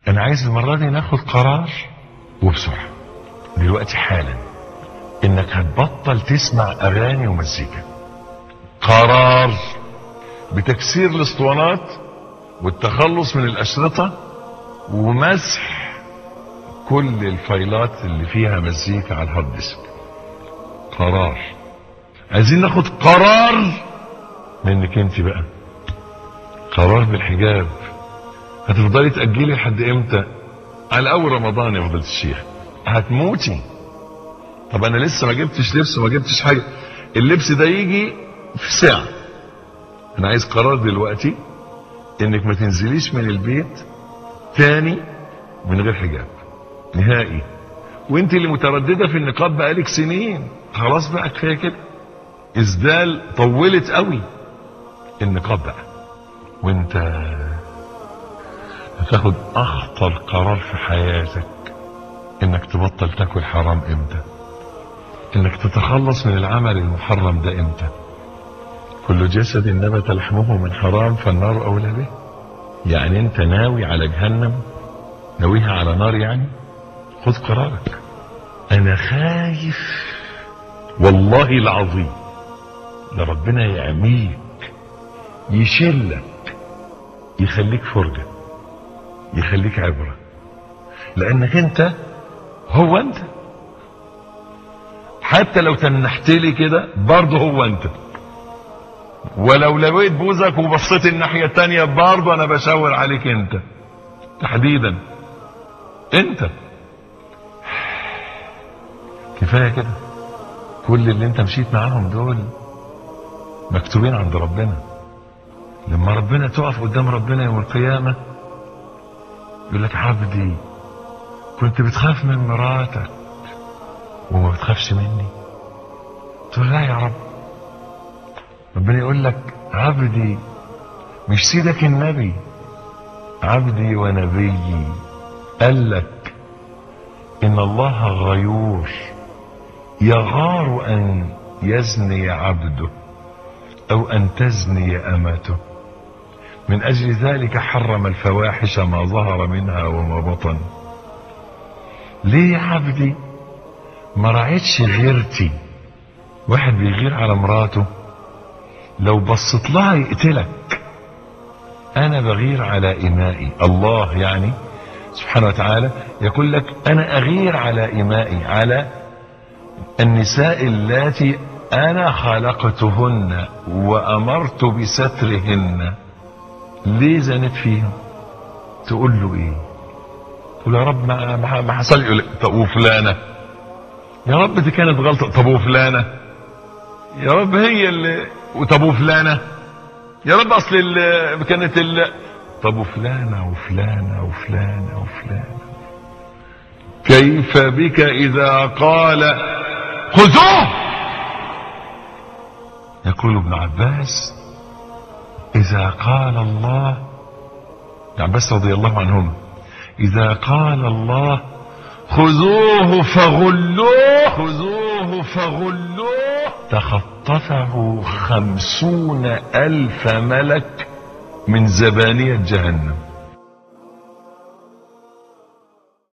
انا عايز المرة دي ناخد قرار وبسرعة دلوقتي حالا انك هتبطل تسمع اغاني ومزيكا قرار بتكسير الاسطوانات والتخلص من الاشرطة ومسح كل الفايلات اللي فيها مزيكا على الهارد ديسك قرار عايزين ناخد قرار منك انت بقى قرار بالحجاب هتفضلي تأجلي لحد امتى على اول رمضان يا فضيلة الشيخ هتموتي طب انا لسه ما جبتش لبس وما جبتش حاجة اللبس ده يجي في ساعة انا عايز قرار دلوقتي انك ما تنزليش من البيت تاني من غير حجاب نهائي وانت اللي مترددة في النقاب بقالك سنين خلاص بقى كفاية كده ازدال طولت قوي النقاب بقى وانت هتاخد اخطر قرار في حياتك انك تبطل تاكل حرام امتى انك تتخلص من العمل المحرم ده امتى كل جسد نبت لحمه من حرام فالنار اولى به يعني انت ناوي على جهنم ناويها على نار يعني خد قرارك انا خايف والله العظيم لربنا يعميك يشلك يخليك فرجة يخليك عبرة لانك انت هو انت حتى لو تنحت لي كده برضه هو انت ولو لويت بوزك وبصيت الناحية التانية برضه انا بشاور عليك انت تحديدا انت كفاية كده كل اللي انت مشيت معاهم دول مكتوبين عند ربنا لما ربنا تقف قدام ربنا يوم القيامة يقول لك عبدي كنت بتخاف من مراتك وما بتخافش مني تقول لا يا رب ربنا يقول لك عبدي مش سيدك النبي عبدي ونبيي قال لك ان الله غيور يغار ان يزني عبده او ان تزني امته من اجل ذلك حرم الفواحش ما ظهر منها وما بطن ليه يا عبدي ما رعيتش غيرتي واحد بيغير على مراته لو بصت لها يقتلك انا بغير على امائي الله يعني سبحانه وتعالى يقول لك انا اغير على امائي على النساء اللاتي انا خلقتهن وامرت بسترهن ليه زنت فيهم تقول له ايه تقول يا رب ما, ما, ما حصل يقول لك طب وفلانه يا رب دي كانت غلطه طب وفلانه يا رب هي اللي طب وفلانه يا رب اصل اللي كانت اللي طب وفلانه وفلانه وفلانه وفلانه كيف بك اذا قال خذوه يقول ابن عباس اذا قال الله ابن عباس رضي الله عنهم اذا قال الله خذوه فغلوه خذوه فغلوه تخطفه خمسون ألف ملك من زبانية جهنم